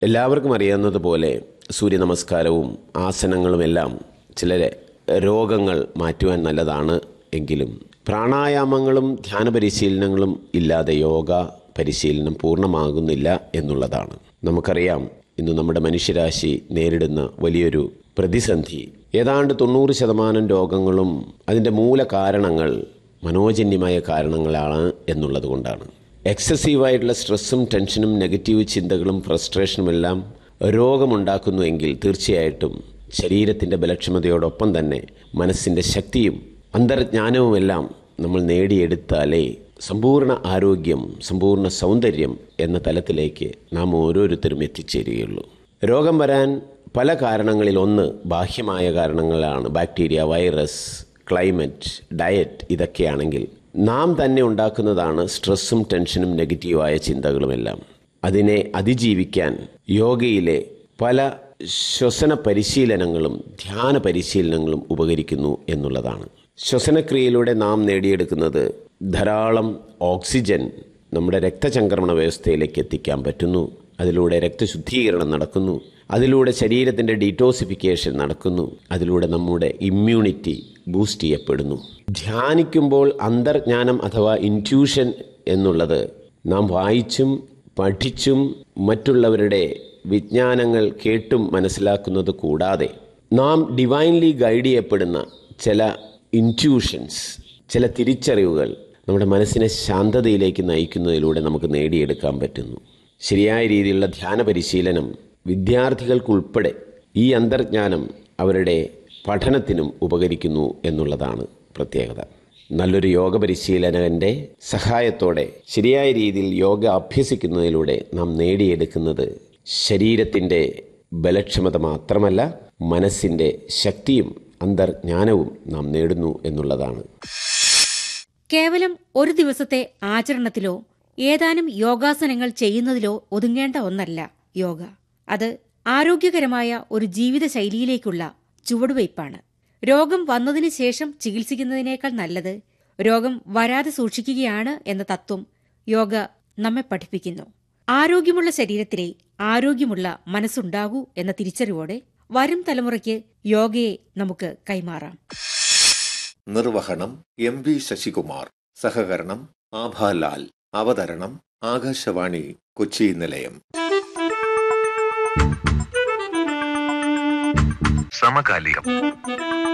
എല്ലാവർക്കും അറിയാവുന്നതുപോലെ സൂര്യ നമസ്കാരവും ആസനങ്ങളുമെല്ലാം ചില രോഗങ്ങൾ മാറ്റുവാൻ നല്ലതാണ് എങ്കിലും പ്രാണായാമങ്ങളും ധ്യാന പരിശീലനങ്ങളും ഇല്ലാതെ യോഗ പരിശീലനം പൂർണ്ണമാകുന്നില്ല എന്നുള്ളതാണ് നമുക്കറിയാം ഇന്ന് നമ്മുടെ മനുഷ്യരാശി നേരിടുന്ന വലിയൊരു പ്രതിസന്ധി ഏതാണ്ട് തൊണ്ണൂറ് ശതമാനം രോഗങ്ങളും അതിൻ്റെ മൂല കാരണങ്ങൾ മനോജന്യമായ കാരണങ്ങളാണ് എന്നുള്ളത് കൊണ്ടാണ് എക്സസീവായിട്ടുള്ള സ്ട്രെസ്സും ടെൻഷനും നെഗറ്റീവ് ചിന്തകളും ഫ്രസ്ട്രേഷനും എല്ലാം രോഗമുണ്ടാക്കുന്നുവെങ്കിൽ തീർച്ചയായിട്ടും ശരീരത്തിൻ്റെ ബലക്ഷമതയോടൊപ്പം തന്നെ മനസ്സിൻ്റെ ശക്തിയും അന്തർജ്ഞാനവുമെല്ലാം നമ്മൾ നേടിയെടുത്താലേ സമ്പൂർണ്ണ ആരോഗ്യം സമ്പൂർണ്ണ സൗന്ദര്യം എന്ന തലത്തിലേക്ക് നാം ഓരോരുത്തരും എത്തിച്ചേരുകയുള്ളൂ രോഗം വരാൻ പല കാരണങ്ങളിൽ ഒന്ന് ബാഹ്യമായ കാരണങ്ങളാണ് ബാക്ടീരിയ വൈറസ് ക്ലൈമറ്റ് ഡയറ്റ് ഇതൊക്കെയാണെങ്കിൽ നാം തന്നെ ഉണ്ടാക്കുന്നതാണ് സ്ട്രെസ്സും ടെൻഷനും നെഗറ്റീവായ ചിന്തകളുമെല്ലാം അതിനെ അതിജീവിക്കാൻ യോഗയിലെ പല ശ്വസന പരിശീലനങ്ങളും ധ്യാന പരിശീലനങ്ങളും ഉപകരിക്കുന്നു എന്നുള്ളതാണ് ശ്വസനക്രിയയിലൂടെ നാം നേടിയെടുക്കുന്നത് ധാരാളം ഓക്സിജൻ നമ്മുടെ രക്തചംക്രമണ വ്യവസ്ഥയിലേക്ക് എത്തിക്കാൻ പറ്റുന്നു അതിലൂടെ രക്തശുദ്ധീകരണം നടക്കുന്നു അതിലൂടെ ശരീരത്തിൻ്റെ ഡീറ്റോസിഫിക്കേഷൻ നടക്കുന്നു അതിലൂടെ നമ്മുടെ ഇമ്മ്യൂണിറ്റി ബൂസ്റ്റ് ചെയ്യപ്പെടുന്നു ധ്യാനിക്കുമ്പോൾ അന്തർജ്ഞാനം അഥവാ ഇൻറ്റ്യൂഷൻ എന്നുള്ളത് നാം വായിച്ചും പഠിച്ചും മറ്റുള്ളവരുടെ വിജ്ഞാനങ്ങൾ കേട്ടും മനസ്സിലാക്കുന്നത് കൂടാതെ നാം ഡിവൈൻലി ഗൈഡ് ചെയ്യപ്പെടുന്ന ചില ഇൻറ്റ്യൂഷൻസ് ചില തിരിച്ചറിവുകൾ നമ്മുടെ മനസ്സിനെ ശാന്തതയിലേക്ക് നയിക്കുന്നതിലൂടെ നമുക്ക് നേടിയെടുക്കാൻ പറ്റുന്നു ശരിയായ രീതിയിലുള്ള ധ്യാന പരിശീലനം വിദ്യാർത്ഥികൾക്കുൾപ്പെടെ ഈ അന്തർജ്ഞാനം അവരുടെ പഠനത്തിനും ഉപകരിക്കുന്നു എന്നുള്ളതാണ് പ്രത്യേകത നല്ലൊരു യോഗ പരിശീലകന്റെ സഹായത്തോടെ ശരിയായ രീതിയിൽ യോഗ അഭ്യസിക്കുന്നതിലൂടെ നാം നേടിയെടുക്കുന്നത് ശരീരത്തിൻ്റെ ബലക്ഷമത മാത്രമല്ല മനസ്സിൻ്റെ ശക്തിയും അന്തർജ്ഞാനവും നാം നേടുന്നു എന്നുള്ളതാണ് കേവലം ഒരു ദിവസത്തെ ആചരണത്തിലോ ഏതാനും യോഗാസനങ്ങൾ ചെയ്യുന്നതിലോ ഒതുങ്ങേണ്ട ഒന്നല്ല യോഗ അത് ആരോഗ്യകരമായ ഒരു ജീവിതശൈലിയിലേക്കുള്ള ചുവടുവയ്പ്പാണ് രോഗം വന്നതിന് ശേഷം ചികിത്സിക്കുന്നതിനേക്കാൾ നല്ലത് രോഗം വരാതെ സൂക്ഷിക്കുകയാണ് എന്ന തത്വം യോഗ നമ്മെ പഠിപ്പിക്കുന്നു ആരോഗ്യമുള്ള ശരീരത്തിലെ ആരോഗ്യമുള്ള മനസ്സുണ്ടാകൂ എന്ന തിരിച്ചറിവോടെ വരും തലമുറയ്ക്ക് യോഗയെ നമുക്ക് കൈമാറാം നിർവഹണം എം വി ശശികുമാർ സഹകരണം ആഭാലാൽ അവതരണം ആകാശവാണി കൊച്ചി നിലയം സമകാലികം